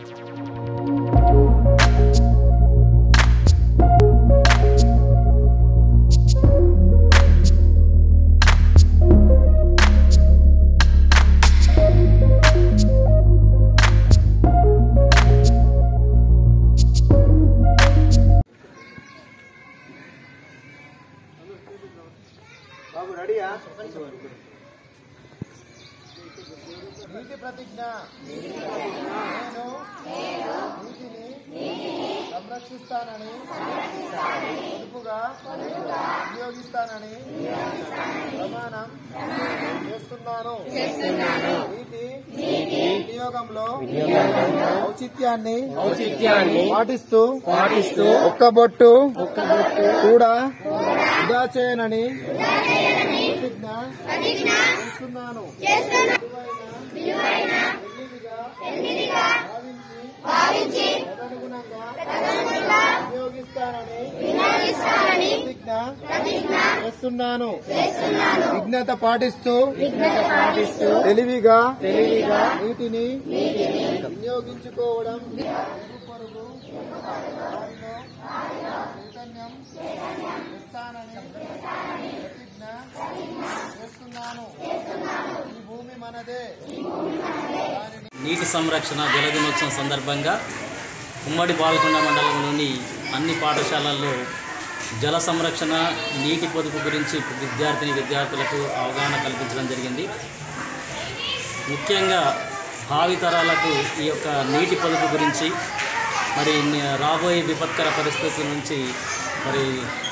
బాబు రెడీయా నీటి ప్రతిజ్ఞ నేను నీటిని సంరక్షిస్తానని పొదుపుగా వినియోగిస్తానని ప్రమాణం చేస్తున్నాను నీటి వినియోగంలో ఔచిత్యాన్ని ఔచిత్యాన్ని పాటిస్తూ పాటిస్తూ ఒక్క బొట్టు కూడా వృధా చేయనని ప్రతిజ్ఞ చేస్తున్నాను విలువైన ఎన్నిదిగా భావించి తదనుగుణంగా వినియోగిస్తానని ప్రతిజ్ఞ చేస్తున్నాను విఘ్నత పాటిస్తూ తెలివిగా తెలివిగా నీటిని వినియోగించుకోవడం పొరుగు వారిలో చైతన్యం ఇస్తానని ప్రతిజ్ఞ చేస్తున్నాను ఈ భూమి మనదే దానిని నీటి సంరక్షణ జల దినోత్సవం సందర్భంగా ఉమ్మడి బాల్కొండ మండలంలోని అన్ని పాఠశాలల్లో జల సంరక్షణ నీటి పొదుపు గురించి విద్యార్థిని విద్యార్థులకు అవగాహన కల్పించడం జరిగింది ముఖ్యంగా భావితరాలకు ఈ యొక్క నీటి పొదుపు గురించి మరి ని- రాబోయే విపత్కర పరిస్థితుల నుంచి మరి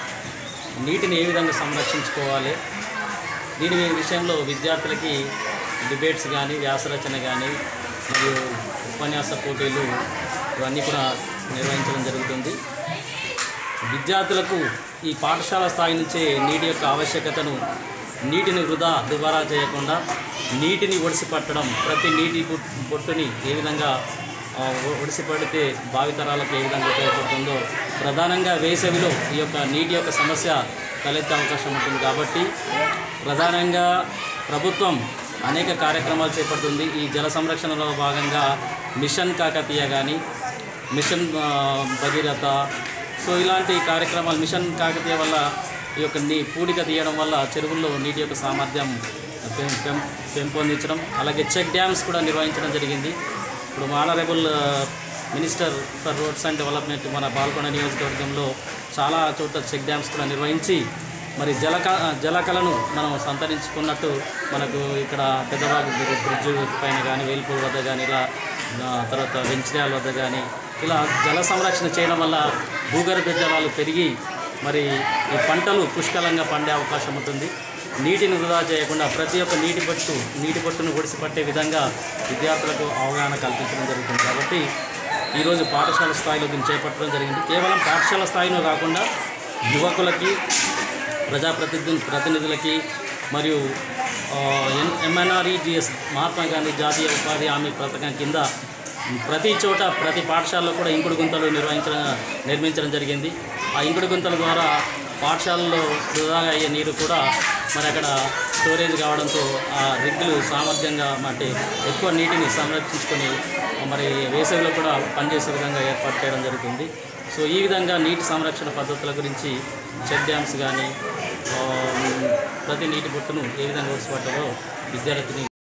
నీటిని ఏ విధంగా సంరక్షించుకోవాలి దీని విషయంలో విద్యార్థులకి డిబేట్స్ కానీ వ్యాసరచన కానీ మరియు ఉపన్యాస పోటీలు ఇవన్నీ కూడా నిర్వహించడం జరుగుతుంది విద్యార్థులకు ఈ పాఠశాల స్థాయి నుంచే నీటి యొక్క ఆవశ్యకతను నీటిని వృధా దుబారా చేయకుండా నీటిని ఒడిసి పట్టడం ప్రతి నీటి బొ- బొట్టుని ఏ విధంగా ఆ, ఒ- ఒడిసి పడితే భావితరాలకు ఏ విధంగా ఉపయోగపడుతుందో ప్రధానంగా వేసవిలో ఈ యొక్క నీటి యొక్క సమస్య తలెత్తే అవకాశం ఉంటుంది కాబట్టి ప్రధానంగా ప్రభుత్వం అనేక కార్యక్రమాలు చేపడుతుంది ఈ జల సంరక్షణలో భాగంగా మిషన్ కాకతీయ కానీ మిషన్ ఆ, భగీరథ సో ఇలాంటి కార్యక్రమాలు మిషన్ కాకతీయ వల్ల ఈ యొక్క నీ పూడిక తీయడం వల్ల చెరువుల్లో నీటి యొక్క సామర్థ్యం పెం- పెం- పెంపొందించడం అలాగే చెక్ డ్యామ్స్ కూడా నిర్వహించడం జరిగింది ఇప్పుడు honourable minister for roads and development మన బాల్కొండ నియోజకవర్గంలో చాలా చోట్ల చెక్ డ్యామ్స్ కూడా నిర్వహించి మరి జలక జలకలను మనం సంతరించుకున్నట్టు మనకు ఇక్కడ పెద్దవాగు బ్రిడ్జ్ పైన కానీ వేల్పూర్ వద్ద కానీ ఇలా ఆ, తర్వాత వెంచిరాల వద్ద కానీ ఇలా జల సంరక్షణ చేయడం వల్ల భూగర్భ జలాలు పెరిగి మరి ఈ పంటలు పుష్కలంగా పండే అవకాశం ఉంటుంది నీటిని వృధా చేయకుండా ప్రతి ఒక్క నీటి పట్టు నీటి పట్టును ఒడిసి పట్టే విధంగా విద్యార్థులకు అవగాహన కల్పించడం జరుగుతుంది కాబట్టి ఈరోజు పాఠశాల స్థాయిలో దీన్ని చేపట్టడం జరిగింది కేవలం పాఠశాల స్థాయిలో కాకుండా యువకులకి ప్రజాప్రతినిధి ప్రతినిధులకి మరియు ఎంఎన్ఆర్ఈజిఎస్ మహాత్మా గాంధీ జాతీయ ఉపాధి హామీ పథకం కింద ప్రతి చోట ప్రతి పాఠశాలలో కూడా ఇంకుడు గుంతలు నిర్వహించడం నిర్మించడం జరిగింది ఆ ఇంకుడు గుంతల ద్వారా పాఠశాలలో వృధాగా అయ్యే నీరు కూడా మరి అక్కడ స్టోరేజ్ కావడంతో ఆ రిగ్గులు సామర్థ్యంగా అంటే ఎక్కువ నీటిని సంరక్షించుకొని మరి వేసవిలో కూడా పనిచేసే విధంగా ఏర్పాటు చేయడం జరుగుతుంది సో ఈ విధంగా నీటి సంరక్షణ పద్ధతుల గురించి చెక్ డ్యామ్స్ కానీ ప్రతి నీటి బొట్టును ఏ విధంగా ఒడిసిపట్టాలో విద్యార్థిని